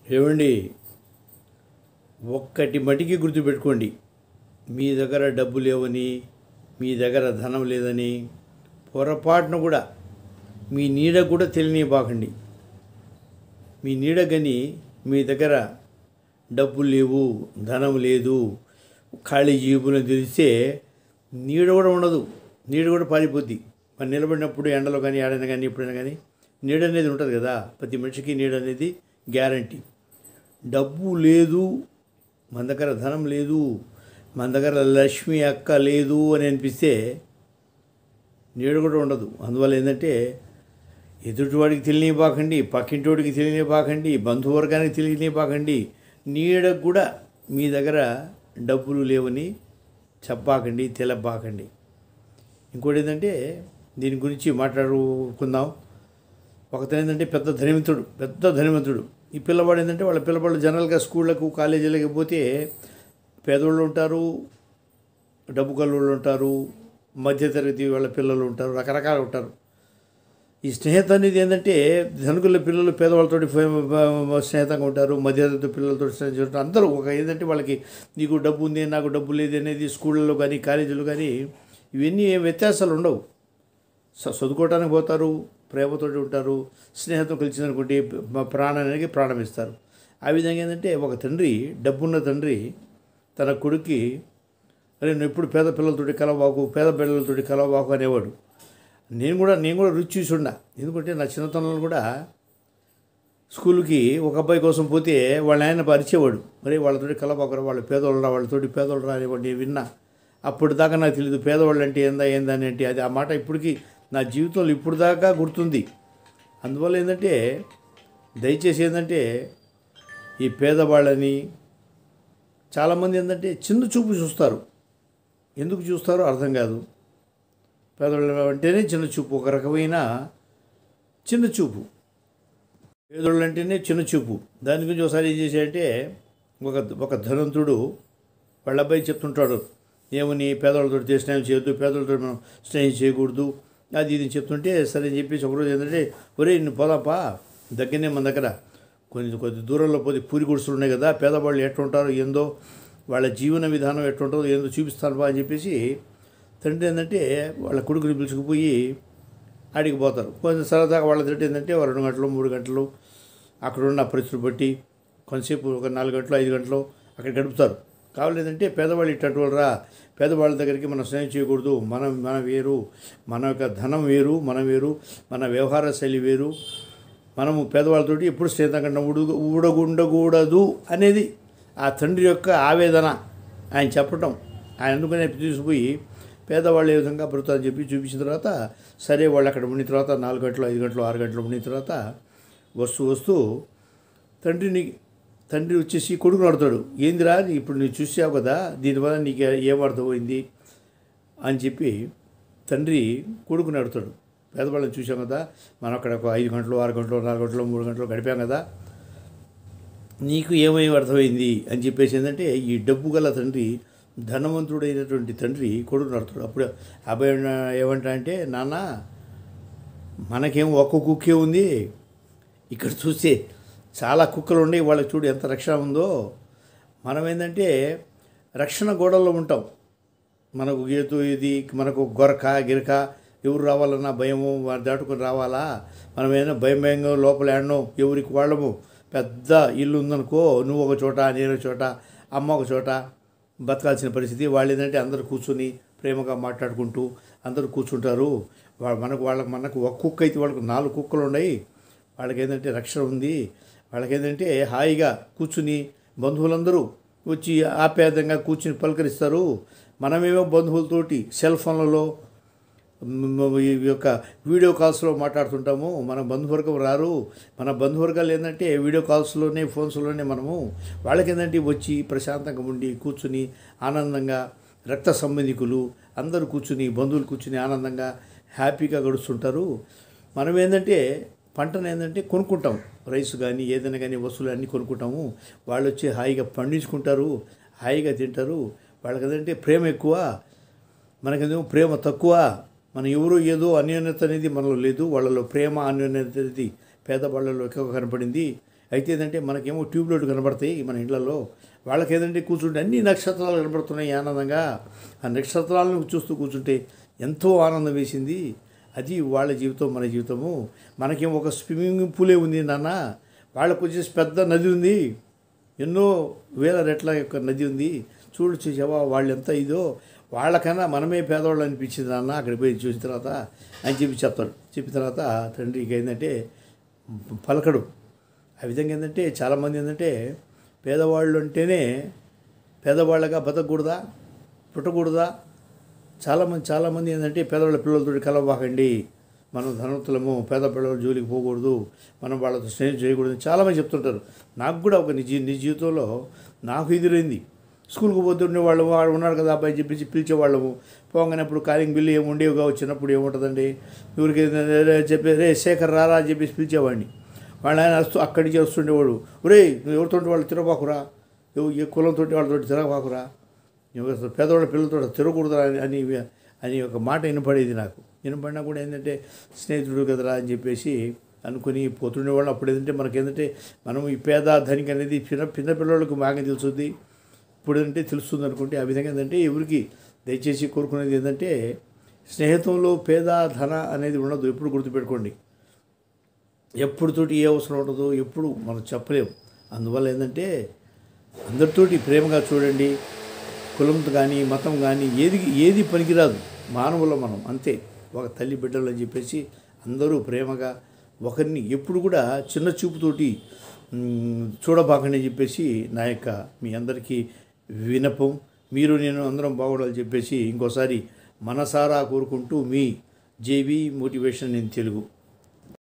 ఏమండి ఒక్కటి మటికి గుర్తుపెట్టుకోండి మీ దగ్గర డబ్బు లేవని మీ దగ్గర ధనం లేదని పొరపాటున కూడా మీ నీడ కూడా తెలియనివ్వకండి మీ నీడ గని మీ దగ్గర డబ్బు లేవు ధనం లేదు ఖాళీ జీబులను తెలిస్తే నీడ కూడా ఉండదు నీడ కూడా పారిపోద్ది మరి నిలబడినప్పుడు ఎండలో కానీ ఏడైనా కానీ ఎప్పుడైనా కానీ నీడ అనేది ఉంటుంది కదా ప్రతి మనిషికి నీడ అనేది గ్యారంటీ డబ్బు లేదు మన దగ్గర ధనం లేదు మన దగ్గర లక్ష్మి అక్క లేదు అని అనిపిస్తే నీడ కూడా ఉండదు అందువల్ల ఏంటంటే ఎదుటివాడికి తెలియనివ్వకండి పక్కింటోడికి తెలియనివ్వకండి బంధువర్గానికి తెలియనివ్వకండి నీడకు కూడా మీ దగ్గర డబ్బులు లేవని చెప్పాకండి తెలపాకండి ఇంకోటి ఏంటంటే దీని గురించి మాట్లాడుకుందాం ఒకతను ఏంటంటే పెద్ద ధనవంతుడు పెద్ద ధనవంతుడు ఈ పిల్లవాడు ఏంటంటే వాళ్ళ పిల్లవాళ్ళు జనరల్గా స్కూళ్ళకు కాలేజీలకు పోతే పేదోళ్ళు ఉంటారు డబ్బు కల్లోళ్ళు ఉంటారు మధ్యతరగతి వాళ్ళ పిల్లలు ఉంటారు రకరకాలు ఉంటారు ఈ స్నేహితం అనేది ఏంటంటే ధనికుల పిల్లలు పేదవాళ్ళతోటి ఫే- స్నేహితంగా ఉంటారు మధ్యతరగతి పిల్లలతో స్నేహితులు ఉంటారు అందరూ ఒక ఏంటంటే వాళ్ళకి నీకు డబ్బు ఉంది నాకు డబ్బు లేదు అనేది స్కూళ్ళలో కానీ కాలేజీలో కానీ ఇవన్నీ ఏం వ్యత్యాసాలు ఉండవు చ- చదువుకోవడానికి పోతారు ప్రేమతోటి ఉంటారు స్నేహితం కలిసిందనుకోండి మా ప్రాణానికి ప్రాణం ఇస్తారు ఆ విధంగా ఏంటంటే ఒక తండ్రి డబ్బున్న తండ్రి తన కొడుక్కి అరే నువ్వు ఎప్పుడు పేద పిల్లలతోటి కలవాకు పేద పిల్లలతోటి కలవాకు అనేవాడు నేను కూడా నేను కూడా రుచి చూసి ఉన్నా ఎందుకంటే నా చిన్నతనంలో కూడా స్కూల్కి ఒక అబ్బాయి కోసం పోతే వాళ్ళ ఆయన పరిచేవాడు మరి వాళ్ళతోటి కలపాకరా వాళ్ళు పేదోళ్ళరా వాళ్ళతోటి పేదోళ్ళరా అనేవాడు నేను విన్నా అప్పుడు దాకా నాకు తెలియదు పేదవాళ్ళు అంటే ఏందా ఏందా అని అంటే అది ఆ మాట ఇప్పటికీ నా జీవితంలో ఇప్పుడు దాకా గుర్తుంది అందువల్ల ఏంటంటే దయచేసి ఏంటంటే ఈ పేదవాళ్ళని చాలామంది ఏంటంటే చిన్న చూపు చూస్తారు ఎందుకు చూస్తారో అర్థం కాదు పేదవాళ్ళు అంటేనే చిన్న చూపు ఒక రకమైన చిన్న చూపు పేదోళ్ళు అంటేనే చిన్న చూపు దాని గురించి ఒకసారి ఏం చేశాడంటే ఒక ఒక ధనవంతుడు వాళ్ళ అబ్బాయి చెప్తుంటాడు ఏమని పేదవాళ్ళతో స్నేహం చేయొద్దు పేదవాళ్ళతో మనం స్నేహం చేయకూడదు అది ఇది చెప్తుంటే సరే అని చెప్పేసి ఒకరోజు ఏంటంటే ఒరే నువ్వు పోదాపా దగ్గరనే మన దగ్గర కొన్ని కొద్ది దూరంలో పోతే పూరి గుడిసెలు ఉన్నాయి కదా పేదవాళ్ళు ఎట్లుంటారో ఏందో వాళ్ళ జీవన విధానం ఎట్లుంటుందో ఏందో చూపిస్తాను బా అని చెప్పేసి తండ్రి ఏంటంటే వాళ్ళ కొడుకుని పిలుచుకుపోయి ఆడికి పోతారు కొంచెం సరదాగా వాళ్ళ తింటే ఏంటంటే ఓ రెండు గంటలు మూడు గంటలు అక్కడ ఉన్న పరిస్థితులు బట్టి కొంతసేపు ఒక నాలుగు గంటలు ఐదు గంటలు అక్కడ గడుపుతారు కావాలేదంటే పేదవాళ్ళు ఇట్టటి వాళ్ళు రా పేదవాళ్ళ దగ్గరికి మనం స్నేహం చేయకూడదు మనం మన వేరు మన యొక్క ధనం వేరు మనం వేరు మన వ్యవహార శైలి వేరు మనము పేదవాళ్ళతోటి ఎప్పుడు స్నేహితంగా ఉడు ఊడగుండకూడదు అనేది ఆ తండ్రి యొక్క ఆవేదన ఆయన చెప్పటం ఆయన అందుకనే తీసుకుపోయి పేదవాళ్ళు ఏ విధంగా బ్రతాన్ని చెప్పి చూపించిన తర్వాత సరే వాళ్ళు అక్కడ ఉండిన తర్వాత నాలుగు గంటలు ఐదు గంటలు ఆరు గంటలు ఉండిన తర్వాత వస్తూ వస్తూ తండ్రిని తండ్రి వచ్చేసి కొడుకుని అడుగుతాడు ఏందిరా నీ ఇప్పుడు నువ్వు చూసావు కదా దీనివల్ల నీకు ఏం అర్థమైంది అని చెప్పి తండ్రి కొడుకుని అడుగుతాడు పేదవాళ్ళని చూసాం కదా మనం అక్కడ ఒక ఐదు గంటలు ఆరు గంటలు నాలుగు గంటలు మూడు గంటలు గడిపాం కదా నీకు ఏమేమి అర్థమైంది అని చెప్పేసి ఏంటంటే ఈ డబ్బు గల తండ్రి ధనవంతుడైనటువంటి తండ్రి కొడుకు నడుతాడు అప్పుడు అబ్బాయి ఏమంటా అంటే నాన్న మనకేం ఒక్క కుక్కే ఉంది ఇక్కడ చూస్తే చాలా కుక్కలు ఉన్నాయి వాళ్ళకి చూడు ఎంత రక్షణ ఉందో మనం ఏంటంటే రక్షణ గోడల్లో ఉంటాం మనకు గీతు ఇది మనకు గొరక గిరక ఎవరు రావాలన్నా భయము వారు దాటుకొని రావాలా మనం ఏదైనా భయం భయంగా లోపల ఆడనో ఎవరికి వాళ్ళము పెద్ద ఇల్లు ఉందనుకో నువ్వు ఒక చోట నేను ఒక చోట అమ్మ ఒక చోట బతకాల్సిన పరిస్థితి వాళ్ళు ఏంటంటే అందరూ కూర్చొని ప్రేమగా మాట్లాడుకుంటూ అందరూ కూర్చుంటారు వా- మనకు వాళ్ళకి మనకు ఒక కుక్క అయితే వాళ్ళకు నాలుగు కుక్కలు ఉన్నాయి వాళ్ళకి ఏంటంటే రక్షణ ఉంది వాళ్ళకి ఏంటంటే హాయిగా కూర్చుని బంధువులందరూ వచ్చి ఆప్యాయంగా కూర్చుని పలకరిస్తారు మనమేమో బంధువులతోటి సెల్ ఫోన్లలో మ్, ఈ యొక్క వీడియో కాల్స్లో మాట్లాడుతుంటాము మన బంధువర్గం రారు మన బంధువర్గాలు ఏంటంటే వీడియో కాల్స్లోనే ఫోన్స్లోనే మనము వాళ్ళకి ఏంటంటే వచ్చి ప్రశాంతంగా ఉండి కూర్చుని ఆనందంగా రక్త సంబంధికులు అందరూ కూర్చుని బంధువులు కూర్చుని ఆనందంగా హ్యాపీగా గడుస్తుంటారు మనం ఏంటంటే పంటను ఏంటంటే కొనుక్కుంటాం రైస్ కానీ ఏదైనా కానీ వస్తువులు అన్నీ కొనుక్కుంటాము వాళ్ళు వచ్చి హాయిగా పండించుకుంటారు హాయిగా తింటారు వాళ్ళకి ఏంటంటే ప్రేమ ఎక్కువ మనకేమో ప్రేమ తక్కువ మన ఎవరు ఏదో అన్యోన్యత అనేది మనలో లేదు వాళ్ళలో ప్రేమ అన్యోన్యత అనేది పేదవాళ్ళలో ఎక్కువ కనపడింది అయితే ఏంటంటే మనకేమో ట్యూబ్ లైట్ కనబడతాయి మన ఇళ్లలో వాళ్ళకి ఏంటంటే కూర్చుంటే అన్ని నక్షత్రాలు కనబడుతున్నాయి ఆనందంగా ఆ నక్షత్రాలను చూస్తూ కూర్చుంటే ఎంతో ఆనందం వేసింది అది వాళ్ళ జీవితం మన జీవితము మనకేం ఒక స్విమ్మింగ్ పూలే ఉంది నాన్న వాళ్ళకు వచ్చేసి పెద్ద నది ఉంది ఎన్నో వేల రెట్ల యొక్క నది ఉంది చూడు చూసావా వాళ్ళు ఎంత ఇదో వాళ్ళకన్నా మనమే పేదవాళ్ళు అనిపించింది నాన్న అక్కడికి పోయి చూసిన తర్వాత అని చెప్పి చెప్తాడు చెప్పిన తర్వాత తండ్రికి ఏంటంటే పలకడు ఆ విధంగా ఏంటంటే చాలామంది ఏంటంటే పేదవాళ్ళు అంటేనే పేదవాళ్ళగా బతకూడదా పుట్టకూడదా చాలామంది చాలామంది ఏంటంటే పేదవాళ్ళ పిల్లలతో కలవబాకండి మనం ధనవంతులము పేద పిల్లల జోలికి పోకూడదు మనం వాళ్ళతో స్నేహం చేయకూడదు అని చాలామంది చెప్తుంటారు నాకు కూడా ఒక నిజ నిజ జీవితంలో నాకు ఎదురైంది స్కూల్కి పోతుండే వాళ్ళు వాడు ఉన్నాడు కదా అబ్బాయి చెప్పేసి పిలిచేవాళ్ళము పోగానే ఇప్పుడు కాలింగ్ బిల్లు ఏమి ఉండేవిగా వచ్చినప్పుడు ఏముంటుందండి ఊరికి చెప్పి రే శేఖర్ రారా అని చెప్పేసి పిలిచేవాడిని వాళ్ళు ఆయన వస్తూ అక్కడి నుంచి వస్తుండేవాడు ఒరే నువ్వు ఎవరితో వాళ్ళు తిరగబాకురా ఎవ- ఏ కులంతో వాళ్ళతో తిరగబాకురా నువ్వు అసలు పేదవాళ్ళ పిల్లలతో తిరగకూడదు అని అని అని ఒక మాట వినపడేది నాకు వినపడినా కూడా ఏంటంటే స్నేహితుడు కదరా అని చెప్పేసి అనుకుని పోతుండేవాళ్ళు అప్పుడు ఏంటంటే మనకి ఏంటంటే మనం ఈ పేద ధనిక అనేది చిన్న చిన్న పిల్లలకు బాగా తెలుస్తుంది ఇప్పుడు ఏంటంటే తెలుస్తుంది అనుకుంటే ఆ విధంగా ఏంటంటే ఎవరికి దయచేసి కోరుకునేది ఏంటంటే స్నేహితంలో పేద ధన అనేది ఉండదు ఎప్పుడు గుర్తుపెట్టుకోండి ఎప్పుడుతోటి ఏ అవసరం ఉండదు ఎప్పుడు మనం చెప్పలేము అందువల్ల ఏంటంటే అందరితోటి ప్రేమగా చూడండి కులంతో కానీ మతం కానీ ఏది ఏది పనికిరాదు మానవుల మనం అంతే ఒక తల్లి బిడ్డలు అని చెప్పేసి అందరూ ప్రేమగా ఒకరిని ఎప్పుడు కూడా చిన్న చూపుతోటి మ్, చూడబాకండి అని చెప్పేసి నా యొక్క మీ అందరికీ వినపం మీరు నేను అందరం బాగుండాలని చెప్పేసి ఇంకోసారి మనసారా కోరుకుంటూ మీ జేబీ మోటివేషన్ ఇన్ తెలుగు